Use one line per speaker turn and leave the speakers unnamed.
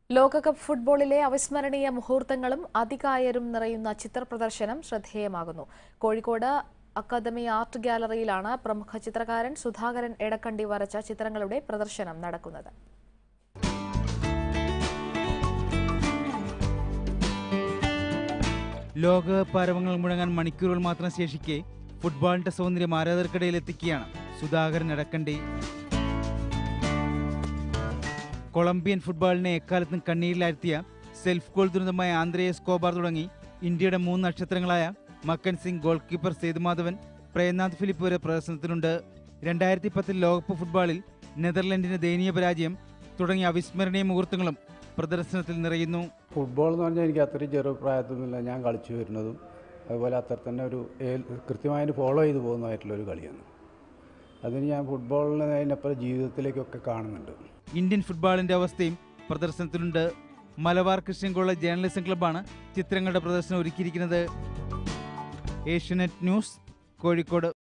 ലോകകപ്പ് ഫുട്ബോളിലെ അവിസ്മരണീയ മുഹൂർത്തങ്ങളും അതികായരും നിറയുന്ന ചിത്രപ്രദർശനം ശ്രദ്ധേയമാകുന്നു കോഴിക്കോട് അക്കാദമി ആർട്ട് ഗ്യാലറിയിലാണ് പ്രമുഖ ചിത്രകാരൻ സുധാകരൻ എടക്കണ്ടി വരച്ച ചിത്രങ്ങളുടെ പ്രദർശനം നടക്കുന്നത്
ലോകകപ്പ് ആരവങ്ങൾ മുഴങ്ങാൻ മണിക്കൂറുകൾ മാത്രം ശേഷിക്കെ ഫുട്ബോളിന്റെ സൗന്ദര്യം ആരാധകർക്കിടയിൽ എത്തിക്കുകയാണ് സുധാകരൻ എടക്കണ്ടി കൊളംബിയൻ ഫുട്ബോളിനെ എക്കാലത്തും കണ്ണീരിലാഴ്ത്തിയ സെൽഫ് ഗോൾ ദുരന്തമായ ആന്ത്രേ സ്കോബാർ തുടങ്ങി ഇന്ത്യയുടെ മൂന്ന് നക്ഷത്രങ്ങളായ മക്കൻ സിംഗ് ഗോൾ കീപ്പർ സേതുമാധവൻ പ്രേംനാഥ് ഫിലിപ്പ് വരെ പ്രദർശനത്തിലുണ്ട് രണ്ടായിരത്തി പത്തിൽ ലോകകപ്പ് ഫുട്ബോളിൽ നെതർലൻഡിന് ദയനീയ പരാജയം തുടങ്ങിയ അവിസ്മരണീയ മുഹൂർത്തങ്ങളും പ്രദർശനത്തിൽ നിറയുന്നു
ഫുട്ബോൾ എന്ന് പറഞ്ഞാൽ എനിക്ക് അത്രയും ചെറുപ്രായത്തിൽ നിന്നില്ല ഞാൻ കളിച്ചു വരുന്നതും അതുപോലെ അത്ര തന്നെ ഒരു ഏൽ- കൃത്യമായിട്ട് ഫോളോ ചെയ്തു പോകുന്നതായിട്ടുള്ള ഒരു കളിയാണ് അതിന് ഞാൻ ഫുട്ബോളിനെ അതിനപ്പുറം ജീവിതത്തിലേക്കൊക്കെ കാണുന്നുണ്ട്
ഇന്ത്യൻ ഫുട്ബോളിന്റെ അവസ്ഥയും പ്രദർശനത്തിലുണ്ട് മലബാർ ക്രിസ്ത്യൻ കോളേജ് ജേർണലിസം ക്ലബ്ബാണ് ചിത്രങ്ങളുടെ പ്രദർശനം ഒരുക്കിയിരിക്കുന്നത് ഏഷ്യനെറ്റ് ന്യൂസ് കോഴിക്കോട്